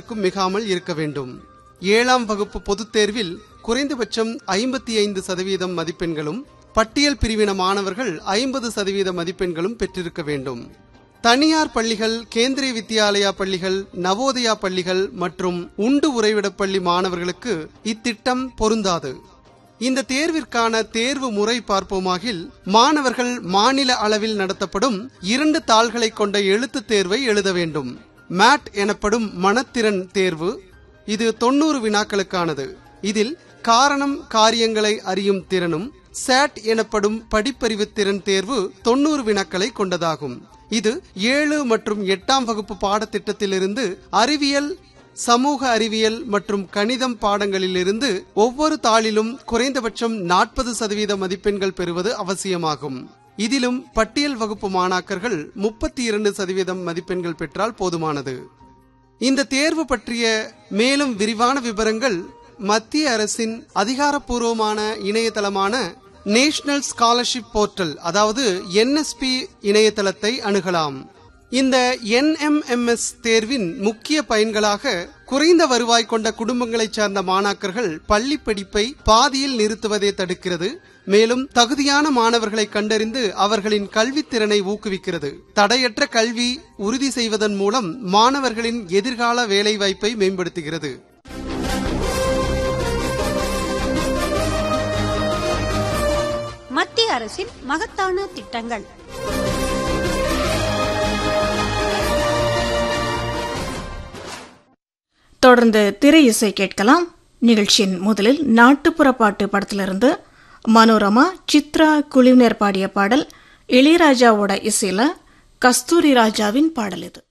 மாணவர்களுக்கும் மிகாமல் இருக்க வேண்டும் ஏழாம் வகுப்பு பொதுத் தேர்வில் குறைந்தபட்சம் ஐம்பத்தி ஐந்து சதவீதம் மதிப்பெண்களும் பட்டியல் பிரிவின மாணவர்கள் ஐம்பது சதவீத மதிப்பெண்களும் பெற்றிருக்க வேண்டும் தனியார் பள்ளிகள் கேந்திரிய வித்யாலயா பள்ளிகள் நவோதயா பள்ளிகள் மற்றும் உண்டு உறைவிடப் பள்ளி மாணவர்களுக்கு இத்திட்டம் பொருந்தாது இந்த தேர்விற்கான தேர்வு முறை பார்ப்போமாகில் மாணவர்கள் மாநில அளவில் நடத்தப்படும் இரண்டு தாள்களை கொண்ட எழுத்துத் தேர்வை எழுத வேண்டும் மேட் எனப்படும் மனத்திறன் தேர்வு இது தொண்ணூறு வினாக்களுக்கானது இதில் காரணம் காரியங்களை அறியும் திறனும் சேட் எனப்படும் படிப்பறிவு திறன் தேர்வு தொண்ணூறு வினாக்களை கொண்டதாகும் இது ஏழு மற்றும் எட்டாம் வகுப்பு பாடத்திட்டத்திலிருந்து அறிவியல் சமூக அறிவியல் மற்றும் கணிதம் பாடங்களிலிருந்து ஒவ்வொரு தாளிலும் குறைந்தபட்சம் நாற்பது சதவீத மதிப்பெண்கள் பெறுவது அவசியமாகும் இதிலும் பட்டியல் வகுப்பு மாணாக்கர்கள் முப்பத்தி இரண்டு சதவீதம் மதிப்பெண்கள் பெற்றால் போதுமானது இந்த தேர்வு பற்றிய மேலும் விரிவான விவரங்கள் மத்திய அரசின் அதிகாரப்பூர்வமான இணையதளமான நேஷனல் ஸ்காலர்ஷிப் போர்ட்டல் அதாவது என்எஸ்பி இணையதளத்தை அணுகலாம் இந்த என்எம்எம்எஸ் தேர்வின் முக்கிய பயன்களாக குறைந்த வருவாய் கொண்ட குடும்பங்களைச் சார்ந்த மாணாக்கர்கள் பள்ளி படிப்பை பாதியில் நிறுத்துவதை தடுக்கிறது மேலும் தகுதியான மாணவர்களை கண்டறிந்து அவர்களின் கல்வித்திறனை ஊக்குவிக்கிறது தடையற்ற கல்வி உறுதி செய்வதன் மூலம் மாணவர்களின் எதிர்கால வேலைவாய்ப்பை மேம்படுத்துகிறது மத்திய அரசின் மகத்தான திட்டங்கள் தொடர்ந்து திரை இசை கேட்கலாம் நிகழ்ச்சியின் முதலில் நாட்டுப்புற பாட்டு படத்திலிருந்து மனோரமா சித்ரா குழுவினர் பாடிய பாடல் இளையராஜாவோட இசையில கஸ்தூரி ராஜாவின் பாடல் இது